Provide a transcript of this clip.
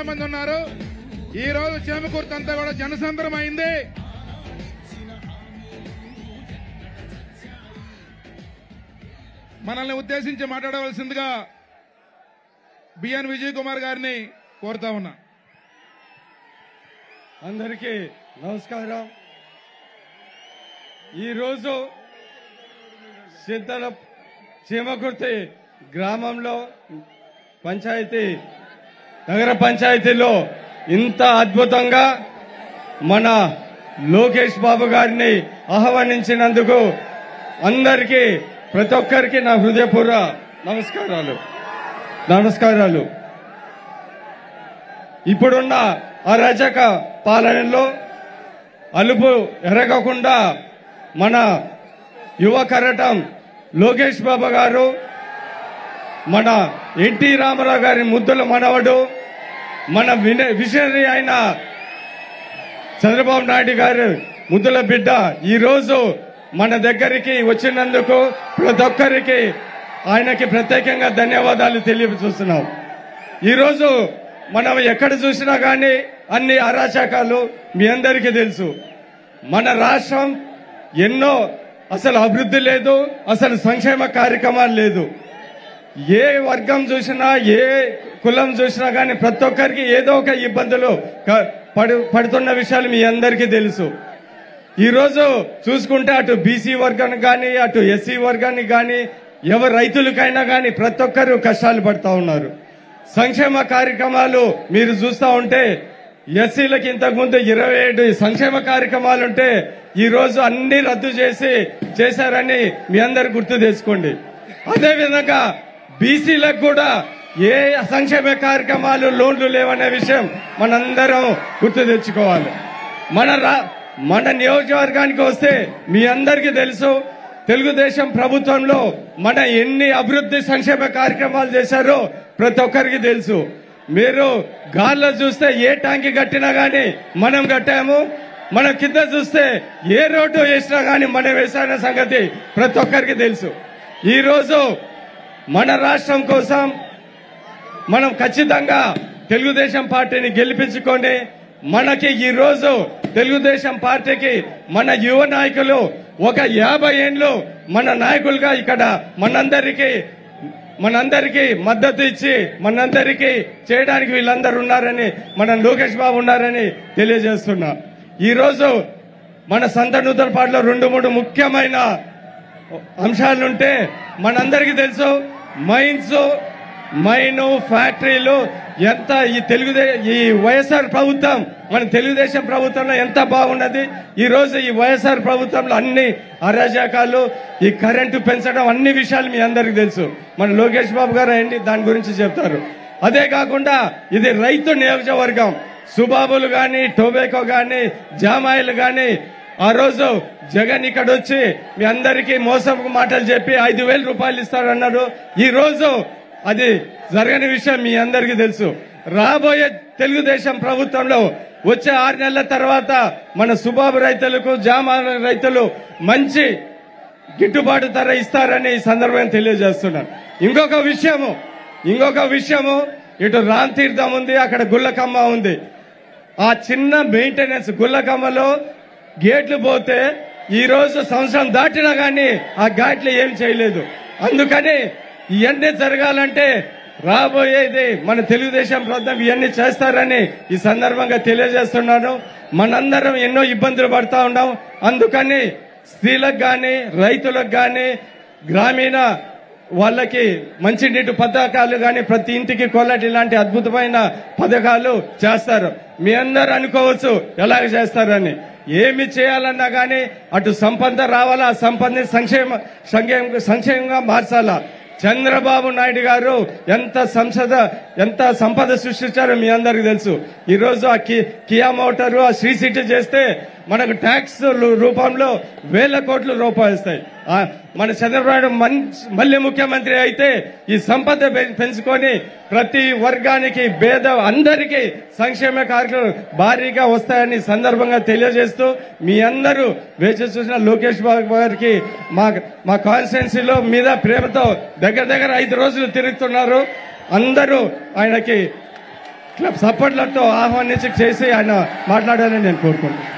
మంది ఉన్నారు ఈ రోజు చేమకుర్తి అంతా కూడా జనసంద్రం అయింది మనల్ని ఉద్దేశించి మాట్లాడవలసిందిగా బిఎన్ విజయ్ కుమార్ గారిని కోరుతా ఉన్నా అందరికీ నమస్కారం ఈరోజు సిద్ధల చీమకుర్తి గ్రామంలో పంచాయతీ నగర పంచాయతీలో ఇంత అద్భుతంగా మన లోకేష్ బాబు గారిని ఆహ్వానించినందుకు అందరికీ ప్రతి ఒక్కరికి నా హృదయపూర్వ నమస్కారాలు నమస్కారాలు ఇప్పుడున్న అరాచక పాలనలో అలుపు ఎరగకుండా మన యువ కరటం లోకేష్ బాబు గారు మన ఎన్టీ రామారావు గారి ముద్దుల మనవడు మన విన- విజనరీ అయిన చంద్రబాబు నాయుడు గారు ముద్దుల బిడ్డ ఈ రోజు మన దగ్గరికి వచ్చినందుకు ప్రతి ఒక్కరికి ఆయనకి ప్రత్యేకంగా ధన్యవాదాలు తెలియజేస్తున్నాం ఈరోజు మనం ఎక్కడ చూసినా కానీ అన్ని అరాచకాలు మీ అందరికీ తెలుసు మన రాష్ట్రం ఎన్నో అసలు అభివృద్ధి లేదు అసలు సంక్షేమ కార్యక్రమాలు లేదు ఏ వర్గం చూసినా ఏ కులం చూసినా కానీ ప్రతి ఒక్కరికి ఏదో ఒక ఇబ్బందులు క- పడు పడుతున్న విషయాలు మీ అందరికీ తెలుసు ఈ రోజు చూసుకుంటే అటు బీసీ వర్గానికి కానీ అటు ఎస్సీ వర్గానికి కానీ ఎవరు రైతులకైనా కానీ ప్రతి ఒక్కరు కష్టాలు పడుతూ ఉన్నారు సంక్షేమ కార్యక్రమాలు మీరు చూస్తూ ఉంటే ఎస్సీలకి ఇంతకుముందు ఇరవై ఏడు సంక్షేమ కార్యక్రమాలు ఉంటే ఈ రోజు అన్ని రద్దు చేసి చేశారని మీ అందరు గుర్తు తెచ్చుకోండి అదే విధంగా బీసీలకు కూడా ఏ సంక్షేమ కార్యక్రమాలు లోన్లు లేవనే విషయం మనందరం గుర్తు తెచ్చుకోవాలి మన రా మన నియోజకవర్గానికి వస్తే మీ అందరికీ తెలుసు తెలుగుదేశం ప్రభుత్వంలో మన ఎన్ని అభివృద్ధి సంక్షేమ కార్యక్రమాలు చేశారో ప్రతి ఒక్కరికి తెలుసు మీరు గాల్లో చూస్తే ఏ ట్యాంకి కట్టినా గానీ మనం కట్టాము మనం కింద చూస్తే ఏ రోడ్డు వేసినా గానీ మనం వేసాన సంగతి ప్రతి ఒక్కరికి తెలుసు ఈ రోజు మన రాష్ట్రం కోసం మనం ఖచ్చితంగా తెలుగుదేశం పార్టీని గెలిపించుకొని మనకి ఈ రోజు తెలుగుదేశం పార్టీకి మన యువ నాయకులు ఒక యాభై ఏండ్లు మన నాయకులుగా ఇక్కడ మనందరికీ మనందరికీ మద్దతు ఇచ్చి మనందరికీ చేయడానికి వీళ్ళందరూ ఉన్నారని మన లోకేష్ బాబు ఉన్నారని తెలియజేస్తున్నా ఈ రోజు మన సంత నూతలపాడులో రెండు మూడు ముఖ్యమైన అంశాలుంటే మనందరికీ తెలుసు మైన్స్ మైను ఫ్యాక్టరీలు ఎంత ఈ తెలుగుదే ఈ వైఎస్ఆర్ ప్రభుత్వం మన తెలుగుదేశం ప్రభుత్వంలో ఎంత బాగున్నది ఈ రోజు ఈ వైఎస్ఆర్ ప్రభుత్వంలో అన్ని అరాజకాలు ఈ కరెంటు పెంచడం అన్ని విషయాలు మీ అందరికీ తెలుసు మన లోకేష్ బాబు గారు అయ్యండి దాని గురించి చెప్తారు అదే కాకుండా ఇది రైతు నియోజకవర్గం సుబాబులు గాని టొబాకో గాని జామాయిలు గాని ఆ రోజు జగన్ ఇక్కడ వచ్చి మీ అందరికీ మోసపు మాటలు చెప్పి ఐదు వేల రూపాయలు ఇస్తారన్నాడు ఈ రోజు అది జరగని విషయం మీ అందరికీ తెలుసు రాబోయే తెలుగుదేశం ప్రభుత్వంలో వచ్చే ఆరు నెలల తర్వాత మన సుబాబు రైతులకు జామా రైతులు మంచి గిట్టుబాటు ధర ఇస్తారని ఈ సందర్భంగా తెలియజేస్తున్నాను ఇంకొక విషయము ఇంకొక విషయము ఇటు రామ్ తీర్థం ఉంది అక్కడ గుల్లకమ్మ ఉంది ఆ చిన్న మెయింటెనెన్స్ గుల్లకమ్మలో గేట్లు పోతే ఈ రోజు సంవత్సరం దాటినా గానీ ఆ గేట్లు ఏం చేయలేదు అందుకని ఇవన్నీ జరగాలంటే రాబోయేది మన తెలుగుదేశం ప్రభుత్వం ఇవన్నీ చేస్తారని ఈ సందర్భంగా తెలియజేస్తున్నాను మనందరం ఎన్నో ఇబ్బందులు పడతా ఉన్నాం అందుకని స్త్రీలకు గాని రైతులకు గాని గ్రామీణ వాళ్ళకి మంచినీటి పథకాలు కానీ ప్రతి ఇంటికి కొల్లటి ఇలాంటి అద్భుతమైన పథకాలు చేస్తారు మీ అందరు అనుకోవచ్చు ఎలాగ చేస్తారని ఏమి చేయాలన్నా కానీ అటు సంపద రావాలా ఆ సంపదని సంక్షేమ సంక్షేమ సంక్షేమంగా మార్చాలా చంద్రబాబు నాయుడు గారు ఎంత సంసద ఎంత సంపద సృష్టించారో మీ అందరికి తెలుసు ఈ రోజు ఆ కి- కియా మోటారు ఆ శ్రీ సిటీ చేస్తే మనకు ట్యాక్స్ రూపంలో వేల కోట్ల రూపాయలు వస్తాయి ఆ, మన చంద్రబాబు నాయుడు మన్- మళ్ళీ ముఖ్యమంత్రి అయితే ఈ సంపద పె- పెంచుకొని ప్రతి వర్గానికి భేద అందరికీ సంక్షేమ కార్యక్రమాలు భారీగా వస్తాయని సందర్భంగా తెలియజేస్తూ మీ అందరూ వేచి చూసిన లోకేష్ బాబు గారికి మా మా కాన్స్టిట్యున్సీలో మీద ప్రేమతో దగ్గర దగ్గర ఐదు రోజులు తిరుగుతున్నారు అందరూ ఆయనకి క్లబ్ సపోర్ట్లతో ఆహ్వానించి చేసి ఆయన మాట్లాడాలని నేను కోరుకుంటున్నాను